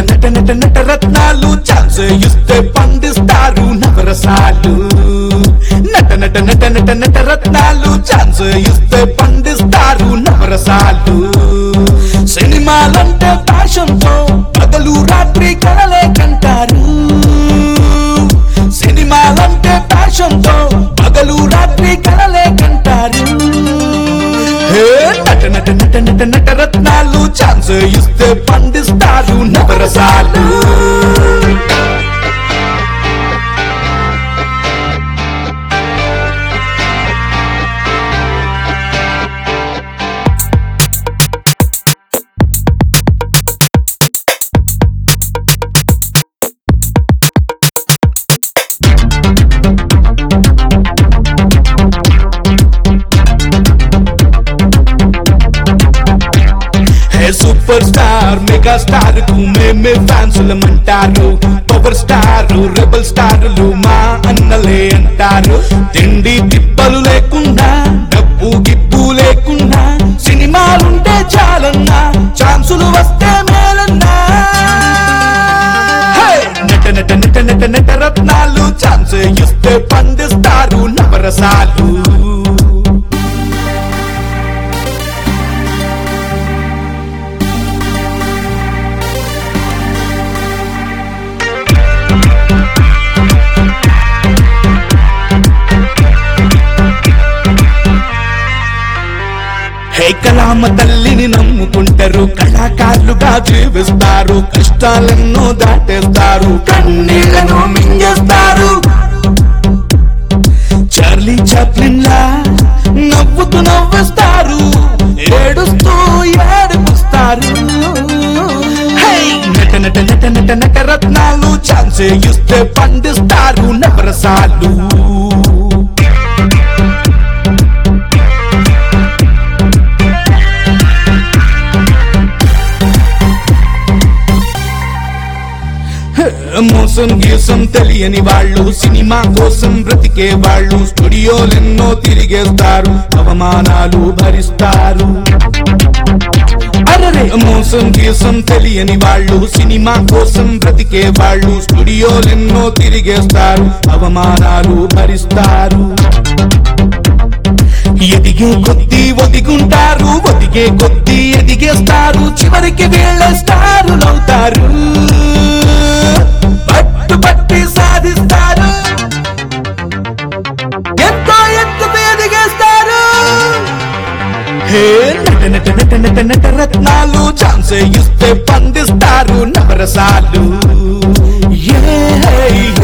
నట నట నట రత్నాలు ఛాన్స్ ఇస్తే పండిస్తారు నవరసాలు నట నట నట నట నట రత్నాలు ఛాన్స్ ఇస్తే పండిస్తారు నవరసాలు సినిమాలంటే ఫ్యాషన్తో పగలు రాత్రి కలలే కంటారు సినిమాలంటే ఫ్యాషన్తో పగలు రాత్రి కలలే కంటారు హే నట నట నట నట నట రత్నాలు ఛాన్స్ ఇస్తే పండిస్తారు నవరసాలు hey super star mega star కు మేమే ఫ్యాన్సులమంటారు పవర్ స్టార్ రెబల్ స్టార్లు మా అన్నలే అంటారు తిండి తిప్పలు లేకుండా డబ్బు గిప్పు లేకుండా సినిమాలుంటే చాలన్నా ఛాన్సులు వస్తే మేలన్నా హే! నట నట నట నట నట రత్నాలు ఛాన్స్ ఇస్తే పండిస్తారు నవరసాలు హే కలామ తల్లిని నమ్ముకుంటారు కళాకారులుగా జీవిస్తారు కష్టాలెన్నో దాటేస్తారు కన్నీళ్లను మింగేస్తారు చార్లీ చాప్లిన్ లా నవ్వుతూ నవ్విస్తారు ఏడుస్తూ ఏడిపిస్తారు హే! నట నట నట నట నట రత్నాలు ఛాన్స్ ఇస్తే పండిస్తారు నవరసాలు మోసం గీసం తెలియని వాళ్ళు సినిమా కోసం బ్రతికే వాళ్ళు స్టూడియోలెన్నో తిరిగేస్తారు అవమానాలు భరిస్తారు అరరే మోసం గీసం తెలియని వాళ్ళు సినిమా కోసం బ్రతికే వాళ్ళు స్టూడియోలెన్నో తిరిగేస్తారు అవమానాలు భరిస్తారు ఎదిగే కొద్దీ ఒదిగుంటారు ఒదిగే కొద్దీ ఎదిగేస్తారు చివరికి వీళ్ళ స్టారులవుతారు పట్టు పట్టి సాధిస్తారు ఎంతో ఎత్తుకు ఎదిగేస్తారు హే నట నట నట నట నట రత్నాలు ఛాన్స్ ఇస్తే పండిస్తారు నవరసాలు ఏ